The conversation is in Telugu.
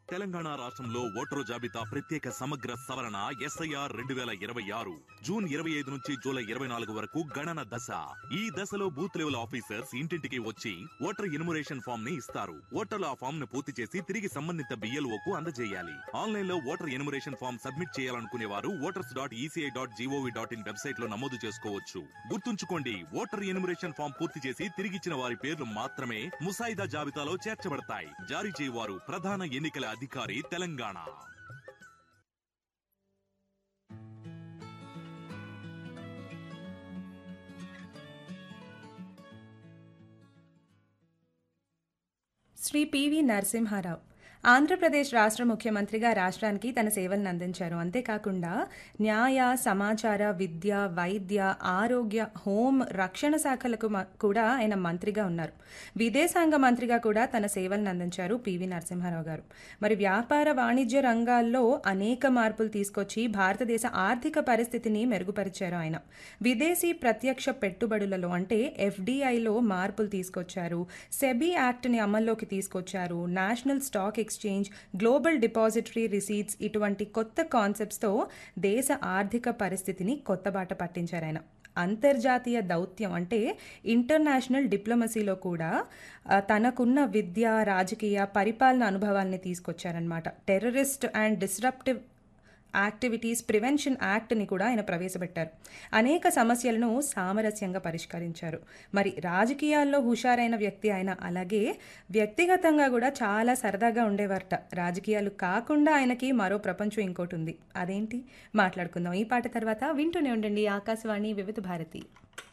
తెలంగాణ రాష్ట్రంలో ఓటరు జాబితా ప్రత్యేక సమగ్ర సవరణ ఎస్ఐఆర్ రెండు వేల ఇరవై ఆరు జూన్ ఇరవై ఐదు నుంచి జూలై ఇరవై నాలుగు వరకు గణన దశ ఈ దశలో బూత్ లెవెల్ ఆఫీసర్స్ ఇంటింటికి వచ్చి ఓటర్ ఎన్యుమరేషన్ ఫామ్ ని ఇస్తారు ఓటర్లు ఆ ఫామ్ ను పూర్తి చేసి తిరిగి సంబంధిత BLO కు అందజేయాలి ఆన్లైన్ లో ఓటర్ ఎన్యుమరేషన్ ఫామ్ సబ్మిట్ చేయాలనుకునే వారు voters dot ECI dot GOV dot in website లో నమోదు చేసుకోవచ్చు గుర్తుంచుకోండి ఓటర్ ఎన్యుమరేషన్ ఫామ్ పూర్తి చేసి తిరిగిచ్చిన వారి పేర్లు మాత్రమే ముసాయిదా జాబితాలో చేర్చబడతాయి జారీ చేయవారు ప్రధాన ఎన్నికల అధికారి తెలంగాణ శ్రీ పివి నరసింహారావు ఆంధ్రప్రదేశ్ రాష్ట్ర ముఖ్యమంత్రిగా రాష్ట్రానికి తన సేవలను అందించారు అంతేకాకుండా న్యాయ సమాచార విద్య వైద్య ఆరోగ్య హోం రక్షణ శాఖలకు మ- కూడా ఆయన మంత్రిగా ఉన్నారు విదేశాంగ మంత్రిగా కూడా తన సేవలను అందించారు పివి నరసింహారావు గారు మరి వ్యాపార వాణిజ్య రంగాల్లో అనేక మార్పులు తీసుకొచ్చి భారతదేశ ఆర్థిక పరిస్థితిని మెరుగుపరిచారు ఆయన విదేశీ ప్రత్యక్ష పెట్టుబడులలో అంటే ఎఫ్డిఐలో మార్పులు తీసుకొచ్చారు సెబీ యాక్ట్ని అమల్లోకి తీసుకొచ్చారు national stock exchange global depository receipts ఇటువంటి కొత్త కాన్సెప్ట్స్తో దేశ ఆర్థిక పరిస్థితిని కొత్త బాట పట్టించారు ఆయన అంతర్జాతీయ దౌత్యం అంటే ఇంటర్నేషనల్ డిప్లొమసీలో కూడా ఆ, తనకున్న విద్య రాజకీయ పరిపాలన అనుభవాల్ని తీసుకొచ్చారనమాట terrorist and disruptive activities prevention యాక్ట్ని కూడా ఆయన ప్రవేశపెట్టారు అనేక సమస్యలను సామరస్యంగా పరిష్కరించారు మరి రాజకీయాల్లో హుషారైన వ్యక్తి ఆయన అలాగే వ్యక్తిగతంగా కూడా చాలా సరదాగా ఉండేవారట రాజకీయాలు కాకుండా ఆయనకి మరో ప్రపంచం ఇంకోటి ఉంది అదేంటి మాట్లాడుకుందాం ఈ పాట తర్వాత వింటూనే ఉండండి ఆకాశవాణి వివిధ భారతి